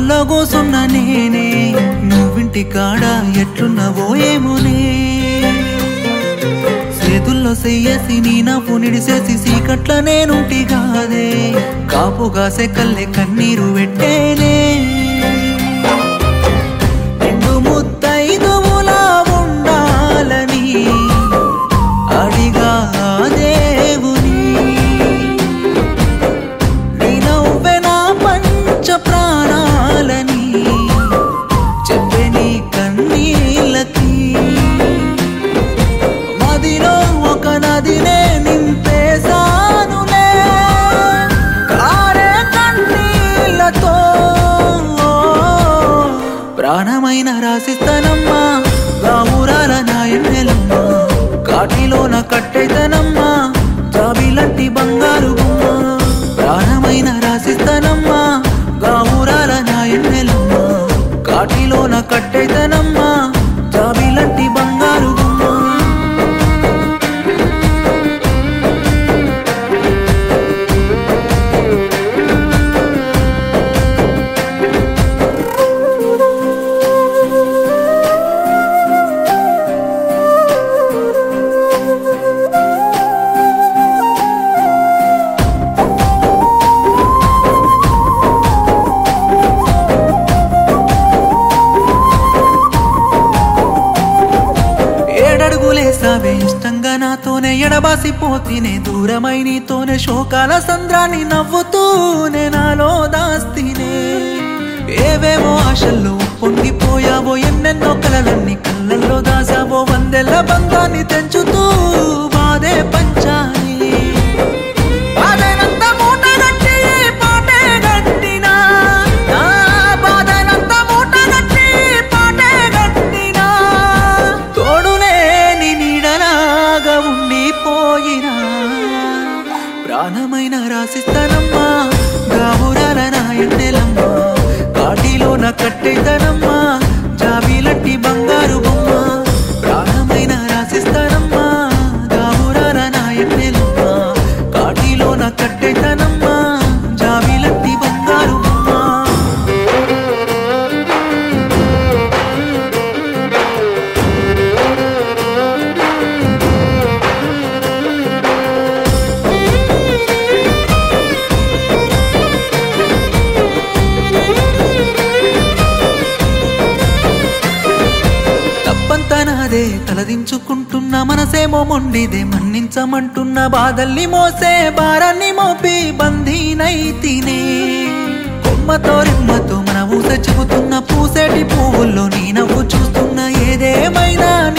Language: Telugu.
హాల్లో కూసున్న నేనే నువ్వింటి కాడ ఎట్లున్నవో ఏమోనే చేతుల్లో చెయ్యేసి నీ నవ్వు నిడిసేసి సీకట్ల నేనుంటి కాదే కాపుగాసే కల్లె కన్నీరు పెట్టేనే నిండు ముత్తైదువులా ఉండాలని అడిగా ఆ దేవుని నీ నవ్వే నా పంచ ప్రాణాలని చెప్పే నీ కన్నీళ్ళకి మదిలో ఒక నదినే నింపేశానులే కారే కన్నీళ్ళతో ప్రాణమైన రాసిస్తానమ్మా గావురాల నాయన్నెలమ్మా కాటిలోన కట్టెతనమ్మా జాబిలంటి బంగారు గుమ్మ ప్రాణమైన రాసిస్తానమ్మా గావురాల నాయన్నెలమ్మా కాటిలోన కట్టెతనమ్మా జాబిలంటి బంగారు గుమ్మ ఏడడుగులేసావే ఇష్టంగా నాతోనే ఎడబాసిపోతేనే దూరమై నీతోనే శోకాల సంద్రాన్ని నవ్వుతూనే నాలో దాస్తినే ఏవేవో ఆశల్లో పొంగిపోయావో ఎన్నెన్నో కలలన్నీ కళ్ళల్లో దాసావో వందెల్ల బంధాన్ని తెంచుతూ బాధే పంచాలి బాధనంత మూటగట్టి పాటే గట్టినా నా బాధనంత మూటగట్టి పాటే గట్టినా తోడులేని నీడలాగా ఉండిపోయినా ప్రాణమైన రాసిస్తానమ్మా గావురాల నాయన్నెలమ్మా కాటిలోన కట్టెతనమ్మా జాబిలట్టి బంగారు బొమ్మ ప్రాణమైన రాసిస్తానమ్మా గావురాల నాయన్నెలమ్మా కాటిలోన కట్టెతనమ్మా జాబిలట్టి బంగారు బొమ్మ తప్పంతా నాదే తలదించుకుంటున్న మనసేమో మొండిదే మన్నించమంటున్న బాధల్ని మోసే భారాన్ని మోపి బందీనైతినే కొమ్మతో రెమ్మతో మన ఊస చెబుతున్న పూసేటి పువ్వుల్లో నీ నవ్వు చూస్తున్న ఏదేమైనా